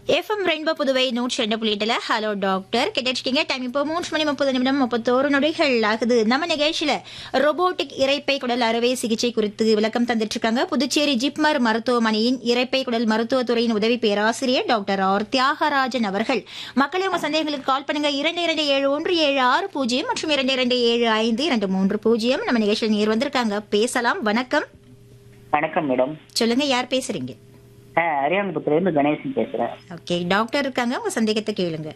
FM rainbow Puduvai நூற்றி ரெண்டு புள்ளி எட்டுல ஹலோ டாக்டர் கேட்டுருக்கீங்க டைம் இப்போ மூன்று மணி முப்பது நிமிடம் முப்பத்தோரு நொடிகள் ஆகுது நம்ம நிகழ்ச்சியில ரோபோட்டிக் இரைப்பை குடல் அறுவை சிகிச்சை குறித்து விளக்கம் தந்துட்டு இருக்காங்க புதுச்சேரி ஜிப்மர் மருத்துவமனையின் இரைப்பை குடல் மருத்துவத்துறையின் உதவி பேராசிரியர் டாக்டர் ஆர் தியாகராஜன் அவர்கள் மக்களே உங்க சந்தேகங்களுக்கு கால் பண்ணுங்க இரண்டு இரண்டு ஏழு ஒன்று ஏழு ஆறு பூஜ்ஜியம் மற்றும் இரண்டு இரண்டு ஏழு ஐந்து இரண்டு மூன்று பூஜ்ஜியம் நம்ம நிகழ்ச்சியில் நேர் வந்திருக்காங்க பேசலாம் வணக்கம் வணக்கம் மேடம் சொல்லுங்க யார் பேசுறீங்க அரியாங்குப்பத்துல இருந்து கணேசன் பேசுறேன் ஓகே டாக்டர் இருக்காங்க உங்க சந்தேகத்தை கேளுங்க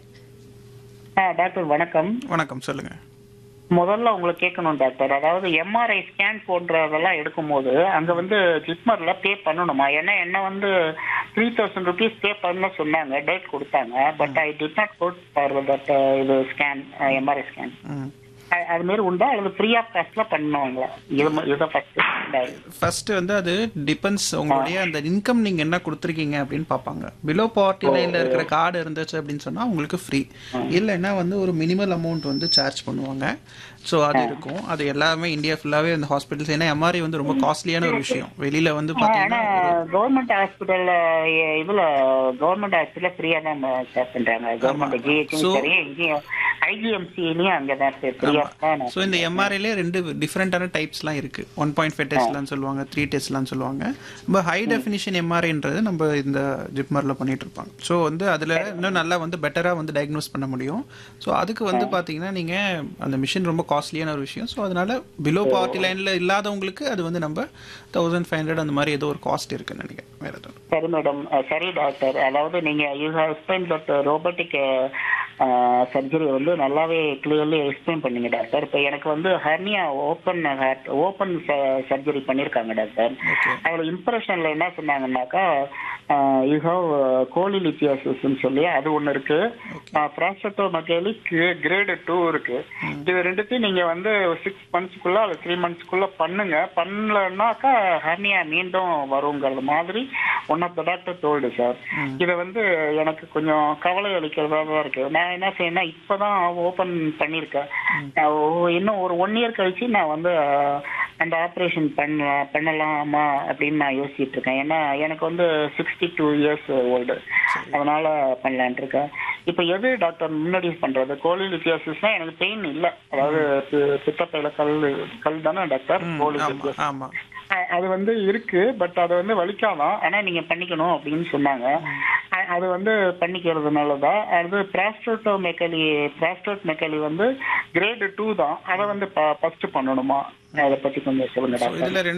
ஆ, டாக்டர் வணக்கம் வணக்கம் சொல்லுங்க முதல்ல உங்களுக்கு கேட்கணும் டாக்டர் அதாவது எம்ஆர்ஐ ஸ்கேன் போன்றதெல்லாம் எடுக்கும்போது அங்க வந்து ஜிப்மர்ல பே பண்ணணுமா ஏன்னா என்ன வந்து த்ரீ தௌசண்ட் ருபீஸ் பே பண்ண சொன்னாங்க டேட் கொடுத்தாங்க but I did not got for that இது ஸ்கேன் எம்ஆர்ஐ ஸ்கேன் ம் அது மாதிரி உண்டா அல்லது ஃப்ரீ ஆஃப் காஸ்ட்ல பண்ணுவாங்களா இது ம- இதுதான் ஃபர்ஸ்ட் ஃபர்ஸ்ட் வந்து அது டிபெண்ட்ஸ் உங்களுடைய அந்த இன்கம் நீங்க என்ன கொடுத்துருக்கீங்க அப்படின்னு பார்ப்பாங்க பிலோ பார்ட்டி லைன்ல இருக்கிற கார்டு இருந்துச்சு அப்படின்னு சொன்னா உங்களுக்கு ஃப்ரீ இல்லைன்னா வந்து ஒரு மினிமல் அமௌண்ட் வந்து சார்ஜ் பண்ணுவாங்க ஸோ அது இருக்கும் அது எல்லாமே இந்தியா ஃபுல்லாவே அந்த ஹாஸ்பிட்டல்ஸ் ஏன்னா எம்ஆர்ஐ வந்து ரொம்ப காஸ்ட்லியான ஒரு விஷயம் வெளியில வந்து ஆனா பாத்தீங்கன்னா கவர்மெண்ட் ஹாஸ்பிட்டல்ல இதுல கவர்மெண்ட் ஹாஸ்பிட்டல்ல ஃப்ரீயா தான் ஸ்டார்ட் பண்றாங்க கவர்மெண்ட் ஜிஹெச்சும் So- சரி இங்கேயும் ஐஜிஎம்சிலயும் அங்கதான் ஃப்ரீயா தான் ஸோ இந்த எம்ஆர்ஐலே ரெண்டு டிஃப்ரெண்டான டைப்ஸ்லாம் இருக்கு ஒன் பாயிண்ட் ஃபைவ் டெஸ்ட்லாம் சொல்லுவாங்க த்ரீ டெஸ்ட்லாம் சொல்லுவாங்க இப்போ ஹை டெஃபினிஷன் எம்ஆர்ஐன்றது நம்ம இந்த ஜிப்மரில் பண்ணிட்டு இருப்பாங்க ஸோ வந்து அதில் இன்னும் நல்லா வந்து பெட்டராக வந்து டயக்னோஸ் பண்ண முடியும் ஸோ அதுக்கு வந்து பார்த்தீங்கன்னா நீங்கள் அந்த மிஷின் ரொம்ப காஸ்ட்லியான ஒரு விஷயம் ஸோ அதனால பிலோ பாவர்ட்டி லைனில் இல்லாதவங்களுக்கு அது வந்து நம்ம தௌசண்ட் ஃபைவ் ஹண்ட்ரட் அந்த மாதிரி ஏதோ ஒரு காஸ்ட் இருக்குன்னு நினைக்கிறேன் வேற எதுவும் சரி மேடம் சரி டாக்டர் அதாவது நீங்க you have explain that robotic surgery வந்து நல்லாவே கிளியர்லி எக்ஸ்பிளைன் பண்ணீங்க டாக்டர் இப்போ எனக்கு வந்து ஹர்னியா ஓப்பன் ஓப்பன் சர்ஜரி பண்ணியிருக்காங்க டாக்டர் அதில் இம்ப்ரெஷன்ல என்ன சொன்னாங்கன்னாக்கா யூ ஹவ் கோலிலித்தியாசிஸ்ன்னு சொல்லி அது ஒன்று இருக்கு ப்ராஸ்டோ மகேலி கிரேடு டூ இருக்கு இது ரெண்டுத்தையும் நீங்க வந்து சிக்ஸ் மந்த்ஸ்க்குள்ள அல்லது த்ரீ மந்த்ஸ்க்குள்ள பண்ணுங்க பண்ணலன்னாக்கா ஹர்னியா மீண்டும் வருங்கிறது மாதிரி one of the doctor told sir இதை வந்து எனக்கு கொஞ்சம் கவலை அளிக்கிறதா தான் இருக்கு நான் என்ன செய்யணும்னா இப்பதான் ஓபன் பண்ணியிருக்கேன் நான் ஒ- இன்னும் ஒரு ஒன் இயர் கழிச்சு நான் வந்து அஹ், அந்த ஆப்ரேஷன் பண்ண பண்ணலாமா அப்படின்னு நான் யோசிச்சுட்டு இருக்கேன் ஏன்னா எனக்கு வந்து சிக்ஸ்டி டூ இயர்ஸ் ஓல்டு அதனால பண்ணலான்ட்டு இருக்கேன் இப்போ எது டாக்டர் முன்னாடி பண்றது கோலிலித்தியாசிஸ்னா எனக்கு பெயின் இல்லை அதாவது பி- பித்தப்பையில கல் கல் தானே டாக்டர் ஆமா கோலிலித்தியாசிஸ் ஆமா அ- அது வந்து இருக்கு பட் அது வந்து வலிக்காதான் ஆனா நீங்க பண்ணிக்கணும் அப்படின்னு சொன்னாங்க அ- அது வந்து பண்ணிக்கிறது நல்லதா அது பிராஸ்டோட்டோ மெக்கலி பிராஸ்டோட் மெக்கலி வந்து கிரேடு டூ தான் அதை வந்து ஃபர்ஸ்ட் பண்ணணுமா அதை பத்தி கொஞ்சம் சொல்லுங்க ஸோ டாக்டர் இதில்